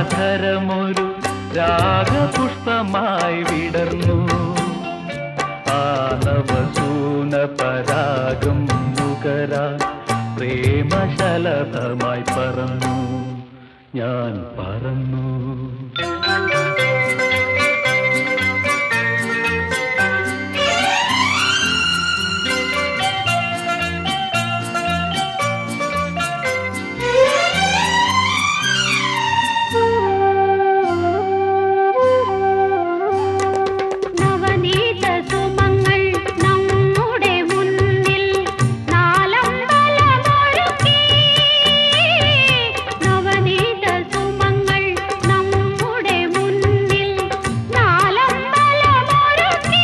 രുചിരാധരമൊരു രാഗപുഷ്പമായി വിടർന്നു ആനവസൂന പരാഗം നുകരാ പ്രേമശലഭമായി പറന്നു ഞാൻ പറന്നു നവനീത സുമങ്ങൾ നമ്മുടെ മുന്നിൽ നാലമ്പലമൊരുക്കി നവനീത സുമങ്ങൾ നമ്മുടെ മുന്നിൽ നാലമ്പലമൊരുക്കി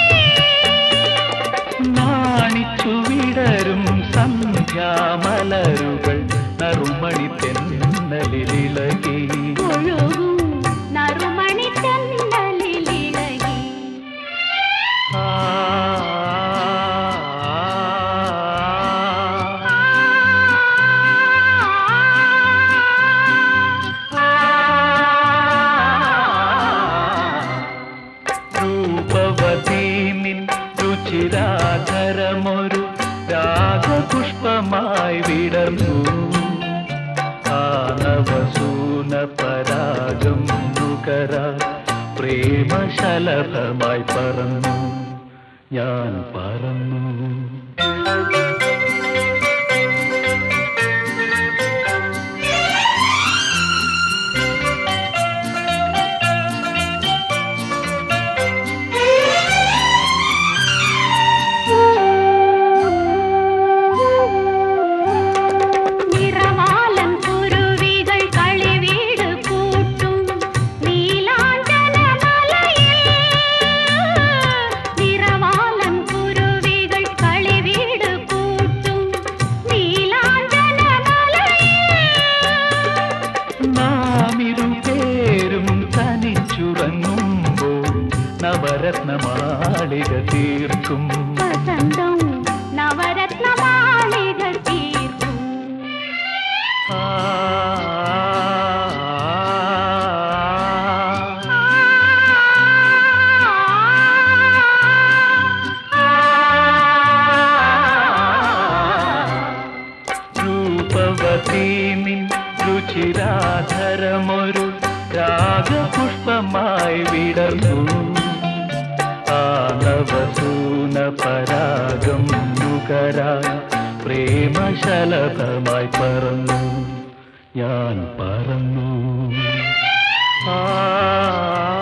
നാണിച്ചു വിടരും സന്ധ്യാമലരുകൾ നറുമണി തെന്നലിളകി ഒഴുകും നറുമണി തെന്നലിലിളകി ആ രൂപവതീനിൻ രുചിരാധരമൊരു രാഗപുഷ്പമായി വിടർന്നു ആനവസൂന പരാഗം നുകര പ്രേമശലഭമായി പറന്നു ഞാൻ പറന്നു നിറവാലൻ കുരുവികൾ കളിവീട് കൂട്ടും നീലാഞ്ചനമലയിൽ നിറവാലൻ കുരുവികൾ കളിവീട് കൂട്ടും നീലാഞ്ചനമലയിൽ നാമിരു പേരും തനിച്ചുറങ്ങുമ്പോൾ നവരത്നമാളിക തീർക്കും വസന്തം നവരത്നമാളിക തീർക്കും ആ രൂപവതീനിൻ രുചിരാധരമൊരു രാഗപുഷ്പമായി വിടർന്നു ആനവസൂന പരാഗം നുകരാ പ്രേമശലഭമായി പറന്നു ഞാൻ പറന്നു ആ